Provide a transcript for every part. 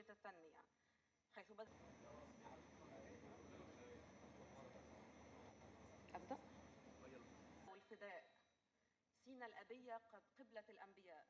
استراتيجية التنمية حيث بدأ أبدأ والفداء سينا الأبية قد قبلة الأنبياء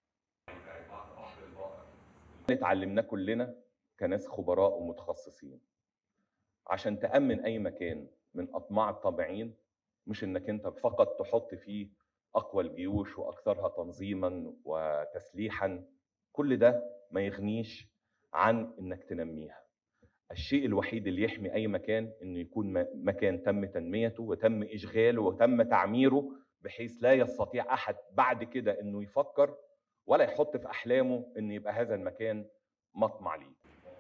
اللي اتعلمناه كلنا كناس خبراء ومتخصصين عشان تأمن أي مكان من أطماع الطامعين مش إنك أنت فقط تحط فيه أقوى الجيوش وأكثرها تنظيما وتسليحا كل ده ما يغنيش عن إنك تنميها الشيء الوحيد اللي يحمي أي مكان إنه يكون م- مكان تم تنميته وتم إشغاله وتم تعميره بحيث لا يستطيع أحد بعد كده إنه يفكر ولا يحط في أحلامه إن يبقى هذا المكان مطمع ليه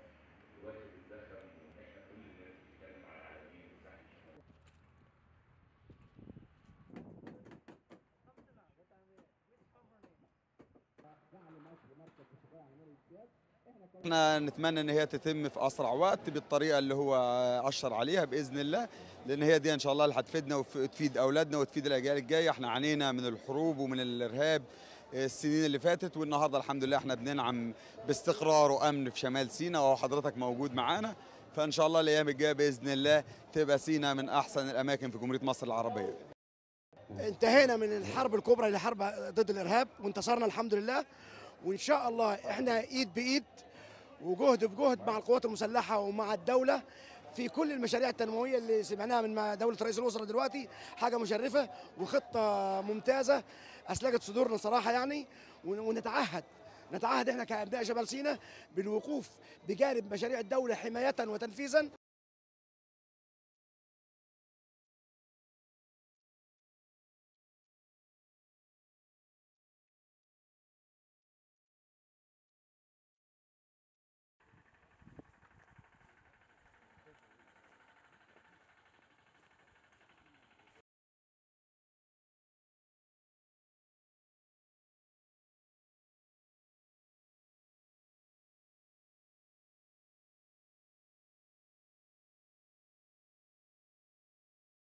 احنا نتمنى ان هي تتم في اسرع وقت بالطريقه اللي هو اشر عليها باذن الله لان هي دي ان شاء الله اللي هتفيدنا وتفيد اولادنا وتفيد الاجيال الجايه احنا عانينا من الحروب ومن الارهاب السنين اللي فاتت والنهارده الحمد لله احنا بننعم باستقرار وامن في شمال سيناء وهو حضرتك موجود معانا فان شاء الله الايام الجايه باذن الله تبقى سيناء من احسن الاماكن في جمهوريه مصر العربيه انتهينا من الحرب الكبرى اللي حرب ضد الارهاب وانتصرنا الحمد لله وان شاء الله احنا ايد بايد وجهد بجهد مع القوات المسلحه ومع الدوله في كل المشاريع التنمويه اللي سمعناها من مع دوله رئيس الوزراء دلوقتي حاجه مشرفه وخطه ممتازه اسلجت صدورنا صراحه يعني ون- ونتعهد نتعهد احنا كابناء شمال سيناء بالوقوف بجانب مشاريع الدوله حمايه وتنفيذا